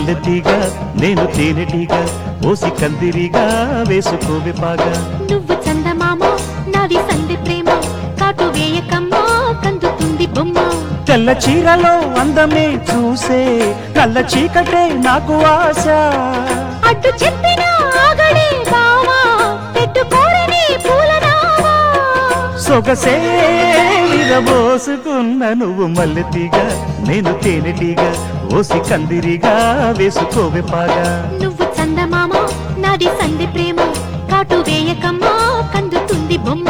మల్లెతీగ నేను తేనెటీగ ఓసి కందిరిగా వేసుకోవే పాగా నువ్వు చందమామ నాది సంధి ప్రేమ కాటు వేయకమ్మా కందుతుంది బొమ్మ తెల్ల చీరలో అందమే చూసే కళ్ళ చీకటే నాకు ఆశ అడ్డు చెప్పిన ఆగడే బావా పెట్టుకోరని పూలనావా సొగసే విరబోసుకున్న నువ్వు మల్లెతీగ నేను తేనెటీగ ఓసి కందిరిగా వేసుకోవే పాగా నువ్వు చందమామ నాది సంధి ప్రేమ కాటు వేయకమ్మా కందుతుంది బొమ్మ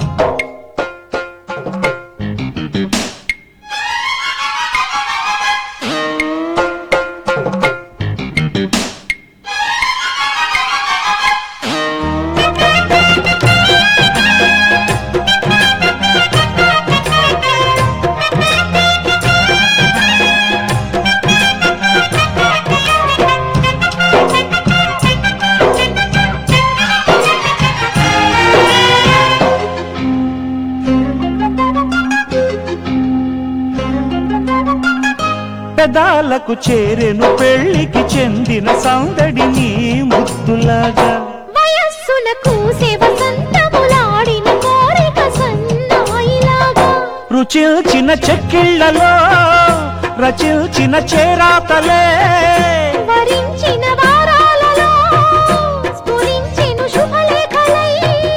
పెదాలకు చేరెను పెళ్లికి చెందిన సందడి నీ ముద్దులాగా వయస్సులకు సేవ సంతములాడిన కోరిక సన్నాయిలాగా రుచిల్చిన చెక్కిళ్లలో రచిల్చిన చేరాతలే వరించిన వారాలలో స్ఫురించెను శుభలేఖలై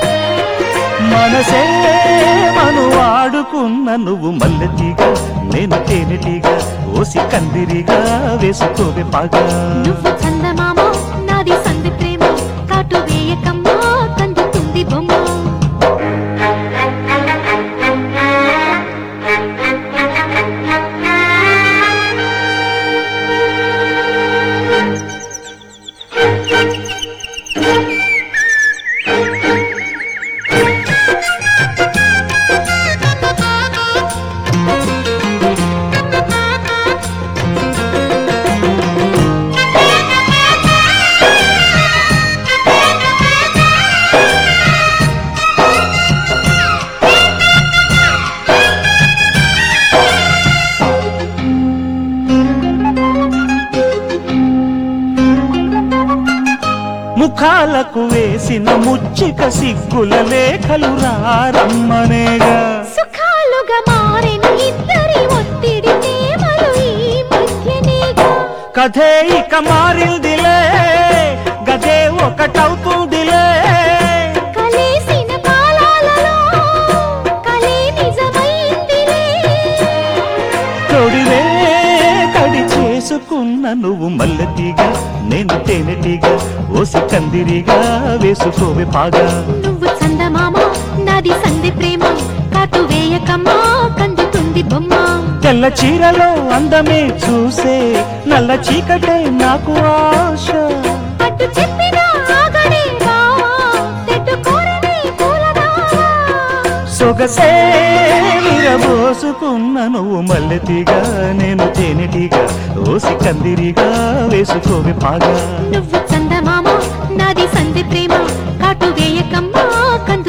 మనసే మను వాడుకున్న నువ్వు మల్లెతీగ నేను తేనెటీగ ఓసి కందిరిగా వేసుకోవే పాగా నువ్వు చందమామ నాది సంధి ప్రేమ కాటు వేయకమ్మా కందుతుంది బొమ్మ ముఖాలకు వేసిన ముచ్చిక సిగ్గుల లేఖలు రారమ్మనేగా సుఖాలుగా మారెను ఇద్దరి ఒత్తిడి ప్రేమలు ఈ మధ్యనేగా కథే ఇక మారిందిలే గదే ఒకటవుతుందిలే కలిసిన కాలాలలో కలే నిజమైందిలే తొడివే కడి చేసుకున్న నువ్వు మల్లెతీగ నేను తేనెటీగ ఓసి కందిరిగా వేసుకోవే పాగా నువ్వు చందమామ నాది సంధి ప్రేమ కాటు వేయకమ్మా కందుతుంది బొమ్మ తెల్ల చీరలో అందమే చూసే నల్ల చీకటే నాకు ఆశ అడ్డు చెప్పిన ఆగడే బావా తెట్టుకోరని పూలదావా సొగసే విరబోసుకున్న నువ్వు మల్లెతీగ నేను తేనెటీగ ఓసి కందిరిగా వేసుకోవే పాగా నువ్వు చందమామ నాది సంధి ప్రేమ కాటు వేయకమ్మా